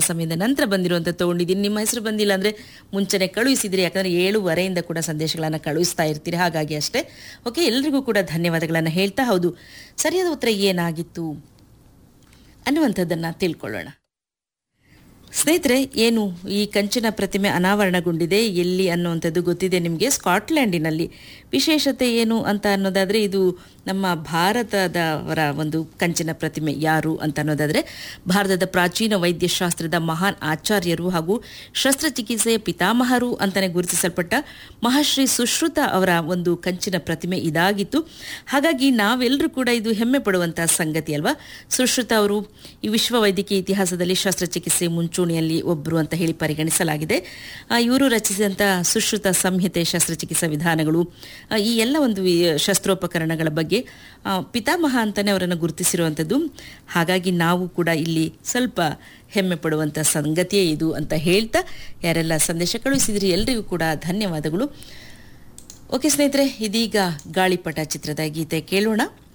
ಸಮಯದ ನಂತರ ಬಂದಿರುವಂಥ ತೊಗೊಂಡಿದ್ದೀನಿ ನಿಮ್ಮ ಹೆಸರು ಬಂದಿಲ್ಲ ಅಂದರೆ ಮುಂಚೆನೆ ಕಳುಹಿಸಿದಿರಿ ಯಾಕಂದರೆ ಏಳುವರೆಯಿಂದ ಕೂಡ ಸಂದೇಶಗಳನ್ನು ಕಳುಹಿಸ್ತಾ ಇರ್ತೀರಿ ಹಾಗಾಗಿ ಅಷ್ಟೇ ಓಕೆ ಎಲ್ರಿಗೂ ಕೂಡ ಧನ್ಯವಾದಗಳನ್ನು ಹೇಳ್ತಾ ಹೌದು ಸರಿಯಾದ ಉತ್ತರ ಏನಾಗಿತ್ತು ಅನ್ನುವಂಥದ್ದನ್ನು ತಿಳ್ಕೊಳ್ಳೋಣ ಸ್ನೇಹಿತರೆ ಏನು ಈ ಕಂಚಿನ ಪ್ರತಿಮೆ ಅನಾವರಣಗೊಂಡಿದೆ ಎಲ್ಲಿ ಅನ್ನುವಂಥದ್ದು ಗೊತ್ತಿದೆ ನಿಮಗೆ ಸ್ಕಾಟ್ಲ್ಯಾಂಡಿನಲ್ಲಿ ವಿಶೇಷತೆ ಏನು ಅಂತ ಅನ್ನೋದಾದರೆ ಇದು ನಮ್ಮ ಭಾರತದವರ ಒಂದು ಕಂಚಿನ ಪ್ರತಿಮೆ ಯಾರು ಅಂತ ಅನ್ನೋದಾದರೆ ಭಾರತದ ಪ್ರಾಚೀನ ವೈದ್ಯಶಾಸ್ತ್ರದ ಮಹಾನ್ ಆಚಾರ್ಯರು ಹಾಗೂ ಶಸ್ತ್ರಚಿಕಿತ್ಸೆಯ ಪಿತಾಮಹರು ಅಂತಲೇ ಗುರುತಿಸಲ್ಪಟ್ಟ ಮಹಾಶ್ರೀ ಸುಶ್ರುತ ಅವರ ಒಂದು ಕಂಚಿನ ಪ್ರತಿಮೆ ಇದಾಗಿತ್ತು ಹಾಗಾಗಿ ನಾವೆಲ್ಲರೂ ಕೂಡ ಇದು ಹೆಮ್ಮೆ ಪಡುವಂತಹ ಸಂಗತಿ ಅಲ್ವಾ ಸುಶ್ರುತ ಅವರು ಈ ವಿಶ್ವ ವೈದ್ಯಕೀಯ ಇತಿಹಾಸದಲ್ಲಿ ಶಸ್ತ್ರಚಿಕಿತ್ಸೆ ಮುಂಚೂಣಿಯಲ್ಲಿ ಒಬ್ಬರು ಅಂತ ಹೇಳಿ ಪರಿಗಣಿಸಲಾಗಿದೆ ಆ, ಇವರು ರಚಿಸಿದಂಥ ಸುಶ್ರುತ ಸಂಹಿತೆ ಶಸ್ತ್ರಚಿಕಿತ್ಸಾ ವಿಧಾನಗಳು ಆ, ಈ ಎಲ್ಲ ಒಂದು ವಿ- ಶಸ್ತ್ರೋಪಕರಣಗಳ ಬಗ್ಗೆ ಆ, ಪಿತಾಮಹ ಅಂತಲೇ ಅವರನ್ನು ಗುರುತಿಸಿರುವಂಥದ್ದು ಹಾಗಾಗಿ ನಾವು ಕೂಡ ಇಲ್ಲಿ ಸ್ವಲ್ಪ ಹೆಮ್ಮೆ ಪಡುವಂಥ ಸಂಗತಿಯೇ ಇದು ಅಂತ ಹೇಳ್ತಾ ಯಾರೆಲ್ಲ ಸಂದೇಶ ಕಳುಹಿಸಿದ್ರಿ ಎಲ್ರಿಗೂ ಕೂಡ ಧನ್ಯವಾದಗಳು ಓಕೆ ಸ್ನೇಹಿತರೆ ಇದೀಗ ಗಾಳಿಪಟ ಚಿತ್ರದ ಗೀತೆ ಕೇಳೋಣ